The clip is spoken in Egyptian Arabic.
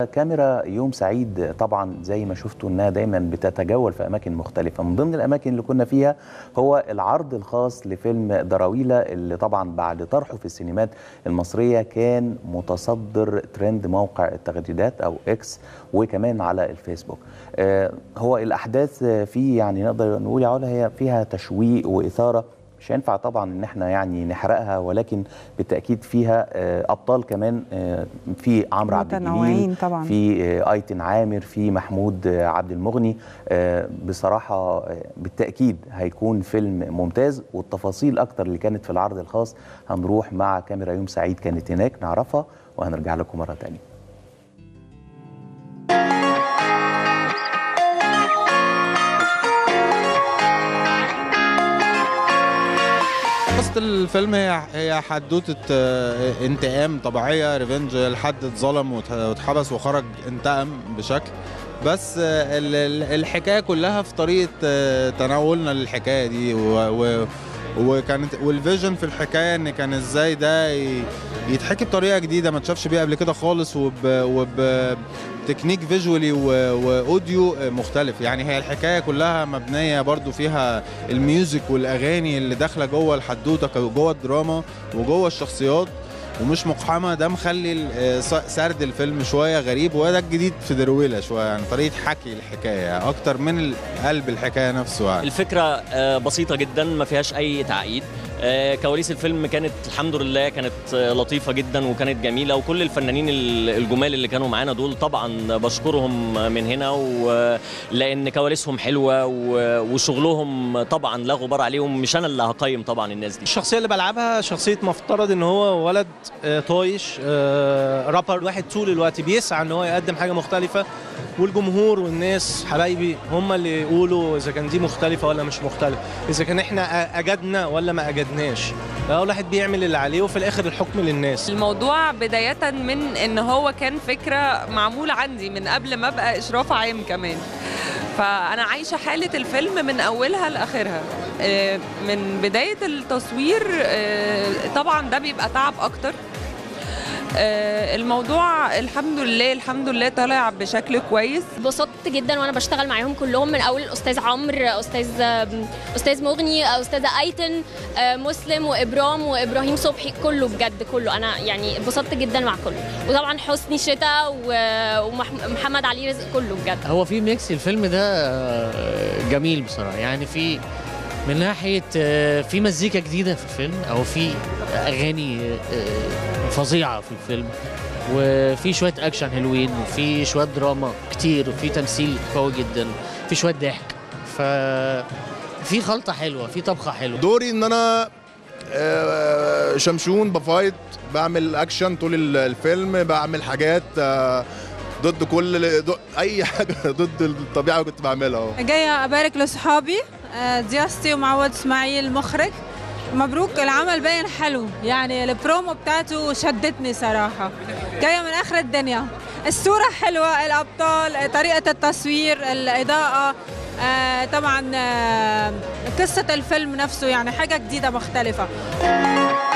كاميرا يوم سعيد طبعا زي ما شفتوا انها دايما بتتجول في اماكن مختلفه من ضمن الاماكن اللي كنا فيها هو العرض الخاص لفيلم دراويله اللي طبعا بعد طرحه في السينمات المصريه كان متصدر ترند موقع التغريدات او اكس وكمان على الفيسبوك آه هو الاحداث فيه يعني نقدر نقول يا علا هي فيها تشويق واثاره مش هينفع طبعا ان احنا يعني نحرقها ولكن بالتاكيد فيها ابطال كمان في عمرو عبد الجليل طبعا في ايتن عامر في محمود عبد المغني بصراحه بالتاكيد هيكون فيلم ممتاز والتفاصيل اكتر اللي كانت في العرض الخاص هنروح مع كاميرا يوم سعيد كانت هناك نعرفها وهنرجع لكم مره ثانيه قصة الفيلم هي هي حدوتة انتقام طبيعية ريفنج لحد اتظلم واتحبس وخرج انتقم بشكل بس الحكاية كلها في طريقة تناولنا للحكاية دي و وكانت والفيجن في الحكايه ان كان ازاي ده يتحكي بطريقه جديده ما اتشافش بيها قبل كده خالص وب, وب تكنيك فيجوالي واوديو مختلف يعني هي الحكايه كلها مبنيه برضو فيها الميوزك والاغاني اللي داخله جوه الحدوته جوه الدراما وجوه الشخصيات ومش مقحمه ده مخلي سرد الفيلم شويه غريب وده الجديد في درويله شويه يعني طريقه حكي الحكايه اكتر من قلب الحكايه نفسه يعني. الفكره بسيطه جدا ما فيهاش اي تعقيد كواليس الفيلم كانت الحمد لله كانت لطيفة جدا وكانت جميلة وكل الفنانين الجمال اللي كانوا معانا دول طبعا بشكرهم من هنا لأن كواليسهم حلوة وشغلهم طبعا لا غبار عليهم مش أنا اللي هقيم طبعا الناس دي الشخصية اللي بلعبها شخصية مفترض إن هو ولد طايش رابر واحد طول الوقت بيسعى إن هو يقدم حاجة مختلفة والجمهور والناس حبايبي هم اللي يقولوا اذا كان دي مختلفه ولا مش مختلفه اذا كان احنا اجدنا ولا ما اجدناش اول واحد بيعمل اللي عليه وفي الاخر الحكم للناس الموضوع بدايه من ان هو كان فكره معموله عندي من قبل ما ابقى اشراف عام كمان فانا عايشه حاله الفيلم من اولها لاخرها من بدايه التصوير طبعا ده بيبقى تعب اكتر الموضوع الحمد لله الحمد لله طالع بشكل كويس اتبسطت جدا وانا بشتغل معاهم كلهم من اول الاستاذ عمرو استاذ استاذ مغني استاذه ايتن مسلم وابرام وابراهيم صبحي كله بجد كله انا يعني اتبسطت جدا مع كله وطبعا حسني شتا ومحمد علي رزق كله بجد هو في ميكس الفيلم ده جميل بصراحه يعني في من ناحيه في مزيكا جديده في الفيلم او في اغاني فظيعه في الفيلم وفي شويه اكشن حلوين وفي شويه دراما كتير وفي تمثيل قوي جدا في شويه ضحك ف في خلطه حلوه في طبخه حلوه دوري ان انا شمشون بفايت بعمل اكشن طول الفيلم بعمل حاجات ضد كل ضد اي حاجه ضد الطبيعه كنت بعملها اهو جايه ابارك لاصحابي دياستي ومعود اسماعيل المخرج مبروك العمل باين حلو يعني البرومو بتاعته شدتني صراحة جاية من آخر الدنيا الصورة حلوة الأبطال طريقة التصوير الإضاءة آه طبعا آه قصة الفيلم نفسه يعني حاجة جديدة مختلفة